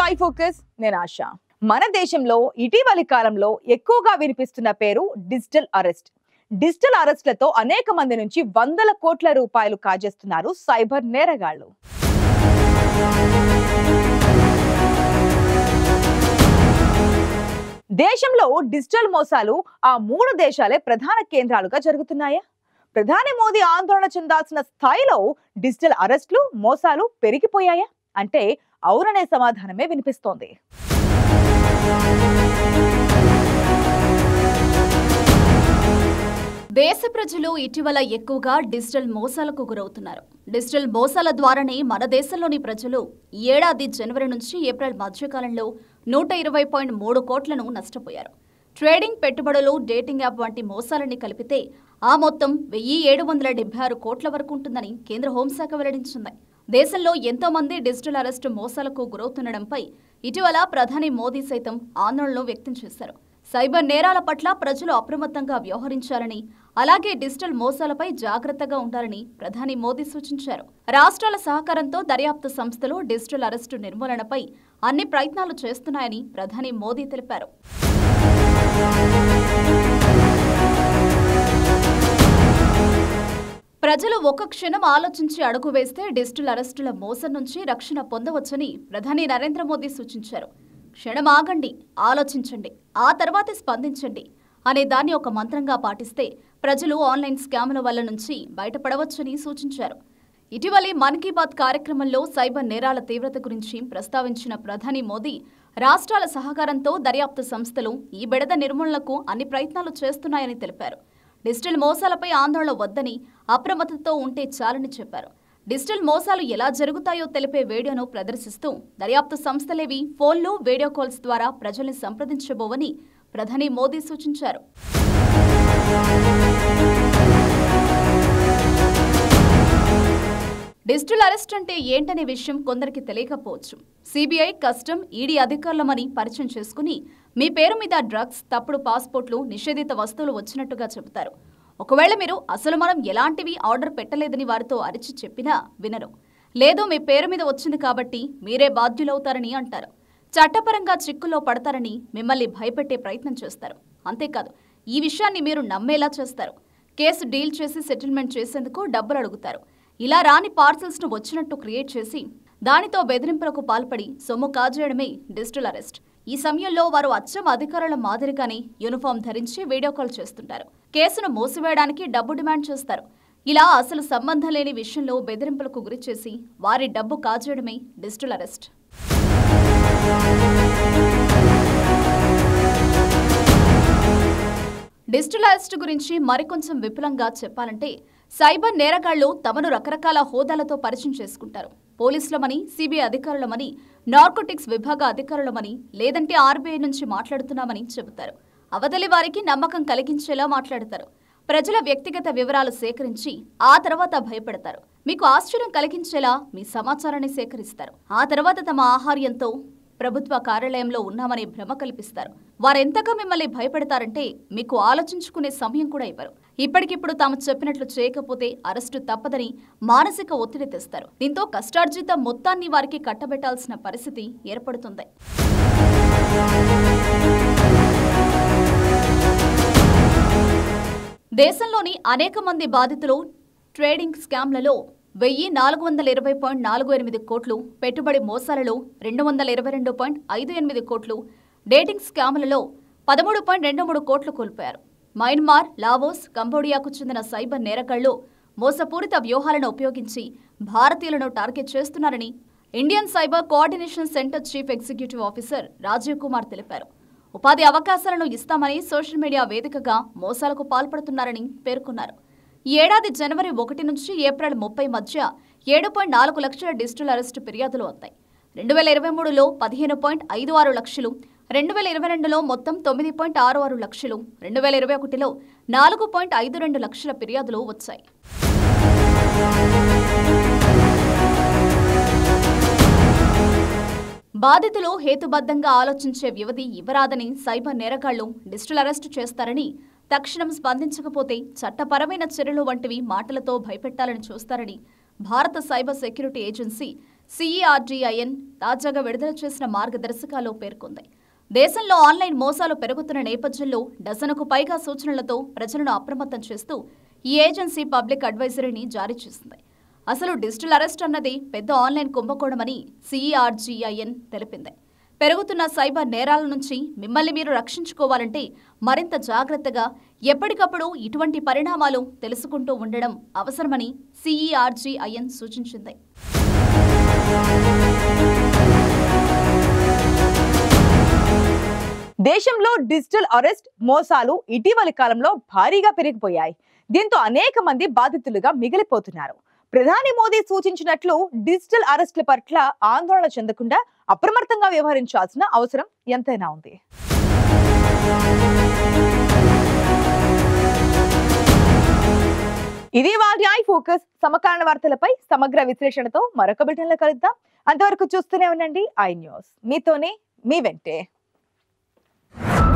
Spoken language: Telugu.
సాయి ఫోకస్ నేను ఆశ మన దేశంలో ఇటీవలి కాలంలో ఎక్కువగా వినిపిస్తున్న పేరు డిజిటల్ అరెస్ట్ డిజిటల్ అరెస్ట్లతో అనేక మంది నుంచి వందల కోట్ల రూపాయలు కాజేస్తున్నారు సైబర్ నేరగాళ్లు దేశంలో డిజిటల్ మోసాలు ఆ మూడు దేశాలే ప్రధాన కేంద్రాలుగా జరుగుతున్నాయా ప్రధాని మోదీ ఆందోళన చెందాల్సిన స్థాయిలో డిజిటల్ అరెస్టులు మోసాలు పెరిగిపోయాయా అంటే అవుననే సమాధానమే వినిపిస్తోంది దేశ ప్రజలు ఇటీవల ఎక్కువగా డిజిటల్ మోసాలకు గురవుతున్నారు డిజిటల్ మోసాల ద్వారానే మన దేశంలోని ప్రజలు ఈ ఏడాది జనవరి నుంచి ఏప్రిల్ మధ్యకాలంలో నూట ఇరవై పాయింట్ మూడు కోట్లను నష్టపోయారు ట్రేడింగ్ పెట్టుబడులు డేటింగ్ యాప్ వంటి మోసాలని కలిపితే ఆ మొత్తం వెయ్యి ఏడు వందల డెబ్బై ఆరు కోట్ల వరకు ఉంటుందని కేంద్ర హోంశాఖ వెల్లడించింది దేశంలో ఎంతో మంది డిజిటల్ అరెస్టు మోసాలకు గురవుతుండడంపై ఇటీవల ప్రధాని మోదీ సైతం ఆందోళనలు వ్యక్తం చేశారు సైబర్ నేరాల పట్ల ప్రజలు అప్రమత్తంగా వ్యవహరించాలని అలాగే డిజిటల్ మోసాలపై జాగ్రత్తగా ఉండాలని ప్రధాని మోదీ సూచించారు రాష్ట్రాల సహకారంతో దర్యాప్తు సంస్థలు డిజిటల్ అరెస్టు నిర్మూలనపై అన్ని ప్రయత్నాలు చేస్తున్నాయని ప్రధాని మోదీ తెలిపారు ప్రజలు ఒక్క క్షణం ఆలోచించి అడుగు వేస్తే డిజిటల్ అరెస్టుల మోసం నుంచి రక్షణ పొందవచ్చని ప్రధాని నరేంద్ర మోదీ సూచించారు క్షణం ఆగండి ఆలోచించండి ఆ తర్వాతే స్పందించండి అనే దాన్ని ఒక మంత్రంగా పాటిస్తే ప్రజలు ఆన్లైన్ స్కాముల వల్ల నుంచి బయటపడవచ్చని సూచించారు ఇటీవలి మన్ కీ బాత్ కార్యక్రమంలో సైబర్ నేరాల తీవ్రత గురించి ప్రస్తావించిన ప్రధాని మోదీ రాష్ట్రాల సహకారంతో దర్యాప్తు సంస్థలు ఈ బెడద నిర్మూలనకు అన్ని ప్రయత్నాలు చేస్తున్నాయని తెలిపారు డిజిటల్ మోసాలపై ఆందోళన వద్దని అప్రమత్తతో ఉంటే చాలని చెప్పారు డిజిటల్ మోసాలు ఎలా జరుగుతాయో తెలిపే వీడియోను ప్రదర్శిస్తూ దర్యాప్తు సంస్థలేవి ఫోన్లు వీడియో కాల్స్ ద్వారా ప్రజల్ని సంప్రదించబోవని ప్రధాని మోదీ సూచించారు డిజిటల్ అరెస్ట్ అంటే ఏంటనే విషయం కొందరికి తెలియకపోవచ్చు సిబిఐ కస్టమ్ ఈడీ అధికారులమని పరిచయం చేసుకుని మీ పేరు మీద డ్రగ్స్ తప్పుడు పాస్పోర్ట్లు నిషేధిత వస్తువులు వచ్చినట్టుగా చెబుతారు ఒకవేళ మీరు అసలు మనం ఎలాంటివి ఆర్డర్ పెట్టలేదని వారితో అరిచి చెప్పినా వినరు లేదు మీ పేరు మీద వచ్చింది కాబట్టి మీరే బాధ్యులవుతారని అంటారు చట్టపరంగా చిక్కుల్లో పడతారని మిమ్మల్ని భయపెట్టే ప్రయత్నం చేస్తారు అంతేకాదు ఈ విషయాన్ని మీరు నమ్మేలా చేస్తారు కేసు డీల్ చేసి సెటిల్మెంట్ చేసేందుకు డబ్బులు అడుగుతారు ఇలా రాని పార్సల్స్ ను వచ్చినట్టు క్రియేట్ చేసి దానితో బెదిరింపులకు పాల్పడి సొమ్ము కాజేయడమే డిజిటల్ అరెస్ట్ ఈ సమయంలో వారు అచ్చం అధికారుల మాదిరిగానే యూనిఫామ్ ధరించి వీడియో కాల్ చేస్తుంటారు కేసును మూసివేయడానికి డబ్బు డిమాండ్ చేస్తారు ఇలా అసలు సంబంధం లేని విషయంలో బెదిరింపులకు గురి చేసి వారి డబ్బు కాజేయడమే డిజిటల్ అరెస్ట్ డిజిటల్ అరెస్ట్ గురించి మరికొంచెం విపులంగా చెప్పాలంటే సైబర్ నేరగాళ్లు తమను రకరకాల హోదాలతో పరిచయం చేసుకుంటారు పోలీసులమని సిబిఐ అధికారులమని నార్కోటిక్స్ విభాగ అధికారులమని లేదంటే ఆర్బీఐ నుంచి మాట్లాడుతున్నామని చెబుతారు అవతలి వారికి నమ్మకం కలిగించేలా మాట్లాడతారు ప్రజల వ్యక్తిగత వివరాలు సేకరించి ఆ తర్వాత భయపెడతారు మీకు ఆశ్చర్యం కలిగించేలా మీ సమాచారాన్ని సేకరిస్తారు ఆ తర్వాత తమ ఆహార్యంతో ప్రభుత్వ కార్యాలయంలో ఉన్నామనే భ్రమ కల్పిస్తారు వారెంతగా మిమ్మల్ని భయపెడతారంటే మీకు ఆలోచించుకునే సమయం కూడా ఇవ్వరు ఇప్పటికిప్పుడు తాము చెప్పినట్లు చేయకపోతే అరెస్టు తప్పదని మానసిక ఒత్తిడి తెస్తారు దీంతో కష్టార్జిత మొత్తాన్ని వారికి కట్టబెట్టాల్సిన పరిస్థితి ఏర్పడుతుంది దేశంలోని అనేక మంది బాధితులు ట్రేడింగ్ స్కామ్లలో వెయ్యి నాలుగు వందల ఇరవై పాయింట్ నాలుగు ఎనిమిది కోట్లు పెట్టుబడి మోసాలలో రెండు వందల ఇరవై రెండు పాయింట్ ఐదు ఎనిమిది కోట్లు డేటింగ్ స్కాములలో పదమూడు పాయింట్ రెండు మూడు కోట్లు కోల్పోయారు మయన్మార్ లావోస్ కంబోడియాకు చెందిన సైబర్ నేరగాళ్లు మోసపూరిత వ్యూహాలను ఉపయోగించి భారతీయులను టార్గెట్ చేస్తున్నారని Indian cyber coordination centre chief executive officer Rajiv Kumar తెలిపారు ఉపాధి అవకాశాలను ఇస్తామని సోషల్ మీడియా వేదికగా మోసాలకు పాల్పడుతున్నారని పేర్కొన్నారు ఈ ఏడాది జనవరి ఒకటి నుంచి ఏప్రిల్ ముప్పై మధ్య ఏడు పాయింట్ నాలుగు లక్షల డిజిటల్ అరెస్టు ఫిర్యాదులు వస్తాయి రెండు వేల ఇరవై మూడులో పదిహేను పాయింట్ ఐదు ఆరు లక్షలు రెండు వేల ఇరవై రెండులో మొత్తం తొమ్మిది పాయింట్ ఆరు ఆరు లక్షలు రెండు వేల ఇరవై ఒకటిలో నాలుగు పాయింట్ ఐదు రెండు లక్షల ఫిర్యాదులు వచ్చాయి బాధితులు హేతుబద్ధంగా ఆలోచించే వ్యవధి ఇవ్వరాదని సైబర్ నేరగాళ్లు డిజిటల్ అరెస్టు చేస్తారని తక్షణం స్పందించకపోతే చట్టపరమైన చర్యలు వంటివి మాటలతో భయపెట్టాలని చూస్తారని భారత సైబర్ సెక్యూరిటీ ఏజెన్సీ సిఈఆర్డీఐఎన్ తాజాగా విడుదల చేసిన మార్గదర్శకాలు పేర్కొంది దేశంలో ఆన్లైన్ మోసాలు పెరుగుతున్న నేపథ్యంలో డజనుకు పైగా సూచనలతో ప్రజలను అప్రమత్తం చేస్తూ ఈ ఏజెన్సీ పబ్లిక్ అడ్వైజరీని జారీ చేసింది అసలు డిజిటల్ అరెస్ట్ అన్నది పెద్ద ఆన్లైన్ కుంభకోణమని సిఈఆర్జీఐఎన్ తెలిపింది పెరుగుతున్న సైబర్ నేరాల నుంచి మిమ్మల్ని మీరు రక్షించుకోవాలంటే మరింత జాగ్రత్తగా ఎప్పటికప్పుడు ఇటువంటి పరిణామాలు తెలుసుకుంటూ ఉండడం అవసరమని సిఈఆర్జీఐఎన్ సూచించింది దేశంలో డిజిటల్ అరెస్ట్ మోసాలు ఇటీవలి కాలంలో భారీగా పెరిగిపోయాయి దీంతో అనేక మంది బాధితులుగా మిగిలిపోతున్నారు ప్రధాని మోదీ సూచించినట్లు డిజిటల్ అరెస్టుల పట్ల ఆందోళన చెందకుండా అప్రమత్తంగా వ్యవహరించాల్సిన అవసరం ఎంతైనా ఉంది ఇది వాటి ఐ ఫోకస్ సమకాలీన వార్తలపై సమగ్ర విశ్లేషణతో మరొక బిడ్డలో కలుద్దాం అంతవరకు చూస్తూనే ఉండండి ఐ న్యూస్ మీతోనే మీ వెంటే